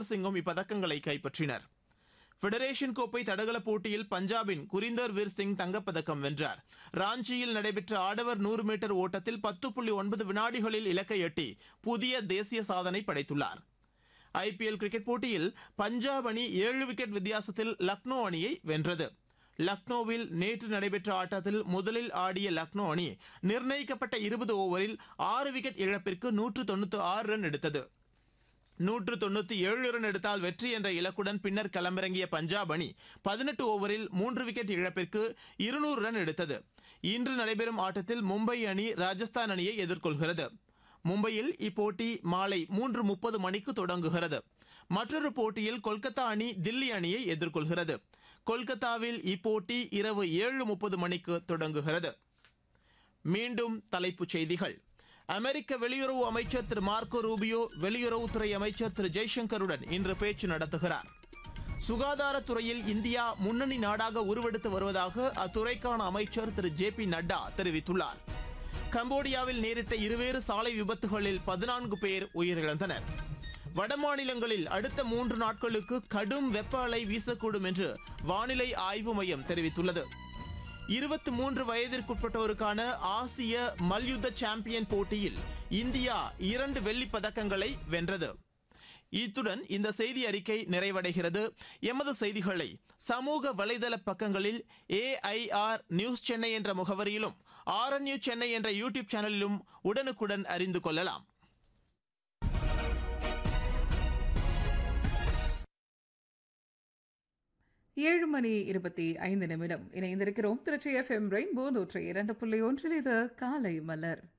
குரிந்தர் சிங்கும் இப்பதக்கங்களை கைப்பற்றினர் ஃபெடரேஷன் கோப்பை தடகள போட்டியில் பஞ்சாபின் குரிந்தர் வீர் சிங் தங்கப்பதக்கம் வென்றார் ராஞ்சியில் நடைபெற்ற ஆடவர் நூறு மீட்டர் ஓட்டத்தில் பத்து புள்ளி ஒன்பது வினாடிகளில் இலக்கை எட்டி புதிய தேசிய சாதனை படைத்துள்ளார் ஐபிஎல் கிரிக்கெட் போட்டியில் பஞ்சாப் அணி ஏழு விக்கெட் வித்தியாசத்தில் லக்னோ அணியை வென்றது லக்னோவில் நேற்று நடைபெற்ற ஆட்டத்தில் முதலில் ஆடிய லக்னோ அணி நிர்ணயிக்கப்பட்ட இருபது ஓவரில் ஆறு விக்கெட் இழப்பிற்கு நூற்று தொண்ணூற்று ஆறு ரன் எடுத்தது நூற்று தொண்ணூத்தி ஏழு ரன் எடுத்தால் வெற்றி என்ற இலக்குடன் பின்னர் களமிறங்கிய பஞ்சாப் அணி பதினெட்டு ஓவரில் மூன்று விக்கெட் இழப்பிற்கு இருநூறு ரன் எடுத்தது இன்று நடைபெறும் ஆட்டத்தில் மும்பை அணி ராஜஸ்தான் அணியை எதிர்கொள்கிறது மும்பையில் இப்போட்டி மாலை மூன்று முப்பது மணிக்கு தொடங்குகிறது மற்றொரு போட்டியில் கொல்கத்தா அணி தில்லி அணியை எதிர்கொள்கிறது கொல்கத்தாவில் இப்போட்டி இரவு ஏழு முப்பது மணிக்கு தொடங்குகிறது மீண்டும் தலைப்புச் செய்திகள் அமெரிக்க வெளியுறவு அமைச்சர் திரு மார்க்கோ ரூபியோ வெளியுறவுத்துறை அமைச்சர் திரு ஜெய்சங்கருடன் இன்று பேச்சு நடத்துகிறார் சுகாதாரத்துறையில் இந்தியா முன்னணி நாடாக உருவெடுத்து வருவதாக அத்துறைக்கான அமைச்சர் திரு ஜே பி நட்டா தெரிவித்துள்ளார் கம்போடியாவில் நேரிட்ட இருவேறு சாலை விபத்துகளில் பதினான்கு பேர் உயிரிழந்தனர் வடமாநிலங்களில் அடுத்த மூன்று நாட்களுக்கு கடும் வெப்ப அலை வீசக்கூடும் என்று வானிலை ஆய்வு மையம் தெரிவித்துள்ளது இருபத்தி மூன்று வயதிற்குட்பட்டோருக்கான ஆசிய மல்யுத்த சாம்பியன் போட்டியில் இந்தியா இரண்டு வெள்ளிப் பதக்கங்களை வென்றது இத்துடன் இந்த செய்தி அறிக்கை நிறைவடைகிறது எமது செய்திகளை சமூக வலைதள பக்கங்களில் ஏஐஆர் நியூஸ் சென்னை என்ற முகவரியிலும் ஆர்என்யூ சென்னை என்ற யூடியூப் சேனலிலும் உடனுக்குடன் அறிந்து கொள்ளலாம் ஏழு மணி இருபத்தி ஐந்து நிமிடம் இணைந்திருக்கிறோம் திருச்சி எஃப்எம் ரெயின்போ நூற்றி இரண்டு புள்ளி ஒன்றில் இது காலை மலர்